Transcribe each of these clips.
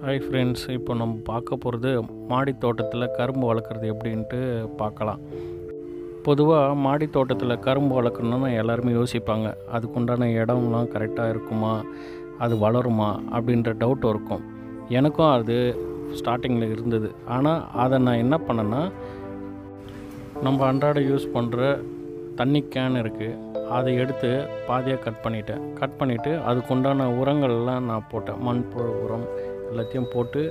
hi friends இப்போ நம்ம பார்க்க போகிறது மாடி தோட்டத்தில் கரும்பு வளர்க்குறது எப்படின்ட்டு பார்க்கலாம் பொதுவாக மாடி தோட்டத்தில் கரும்பு வளர்க்கணுன்னு எல்லாருமே யோசிப்பாங்க அதுக்குண்டான இடம்லாம் கரெக்டாக இருக்குமா அது வளருமா அப்படின்ற டவுட் இருக்கும் எனக்கும் அது ஸ்டார்டிங்கில் இருந்தது ஆனால் அதை நான் என்ன பண்ணேன்னா நம்ம அன்றாட யூஸ் பண்ணுற தண்ணி கேன் இருக்குது அதை எடுத்து பாதியாக கட் பண்ணிட்டேன் கட் பண்ணிவிட்டு அதுக்குண்டான உரங்கள்லாம் நான் போட்டேன் மண்புழு உரம் எல்லாத்தையும் போட்டு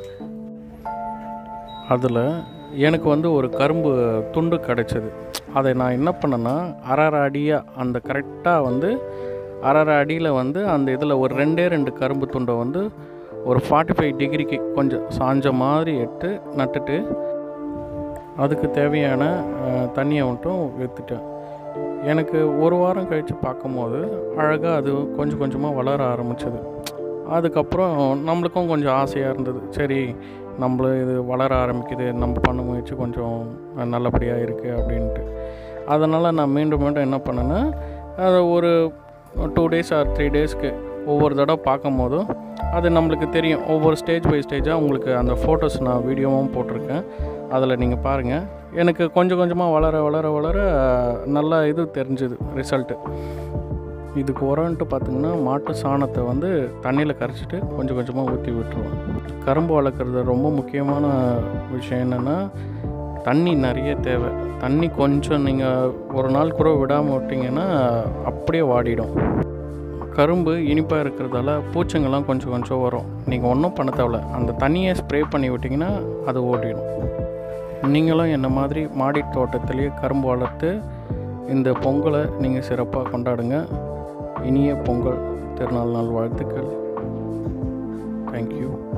அதில் எனக்கு வந்து ஒரு கரும்பு துண்டு கிடச்சிது அதை நான் என்ன பண்ணேன்னா அரை அரை அடியாக அந்த கரெக்டாக வந்து அரை அரை அடியில் வந்து அந்த இதில் ஒரு ரெண்டே ரெண்டு கரும்பு துண்டை வந்து ஒரு ஃபார்ட்டி ஃபைவ் டிகிரிக்கு கொஞ்சம் சாஞ்ச மாதிரி எடுத்து நட்டுட்டு அதுக்கு தேவையான அஹ், தண்ணியை மட்டும் எடுத்துட்டேன் எனக்கு ஒரு வாரம் கழித்து பார்க்கும்போது அழகாக அது கொஞ்சம் கொஞ்சமாக வளர ஆரம்பிச்சது அதுக்கப்புறம் நம்மளுக்கும் கொஞ்சம் ஆசையாக இருந்தது சரி நம்மள இது வளர ஆரம்பிக்குது நம்ம பண்ண முயற்சி கொஞ்சம் நல்லபடியாக இருக்குது அப்படின்ட்டு அதனால் நான் மீண்டும் மீண்டும் என்ன பண்ணேன்னா அதை ஒரு டூ டேஸ் ஆர் த்ரீ டேஸ்க்கு ஒவ்வொரு தடவை பார்க்கும் போதும் அது நம்மளுக்கு தெரியும் ஒவ்வொரு ஸ்டேஜ் பை ஸ்டேஜாக உங்களுக்கு அந்த ஃபோட்டோஸ் நான் வீடியோவும் போட்டிருக்கேன் அதில் நீங்கள் பாருங்கள் எனக்கு கொஞ்சம் கொஞ்சமாக வளர வளர வளர நல்லா இது தெரிஞ்சுது ரிசல்ட்டு இதுக்கு உரம்ன்ட்டு பார்த்திங்கன்னா மாட்டு சாணத்தை வந்து தண்ணியில் கரைச்சிட்டு கொஞ்சம் கொஞ்சமாக ஊற்றி விட்டுருவோம் கரும்பு வளர்க்குறது ரொம்ப முக்கியமான விஷயம் என்னென்னா தண்ணி நிறைய தேவை தண்ணி கொஞ்சம் நீங்கள் ஒரு நாள் கூட விடாமல் விட்டிங்கன்னா அப்படியே வாடிடும் கரும்பு இனிப்பாக இருக்கிறதால பூச்சங்கள்லாம் கொஞ்சம் கொஞ்சம் வரும் நீங்கள் ஒன்றும் பண்ண தேவையில்ல அந்த தண்ணியை ஸ்ப்ரே பண்ணி விட்டிங்கன்னா அது ஓடிடும் நீங்களும் என்ன மாதிரி மாடி தோட்டத்திலேயே கரும்பு வளர்த்து இந்த பொங்கலை நீங்கள் சிறப்பாக கொண்டாடுங்க இனிய பொங்கல் திருநாள் நாள் வாழ்த்துக்கள் தேங்க்யூ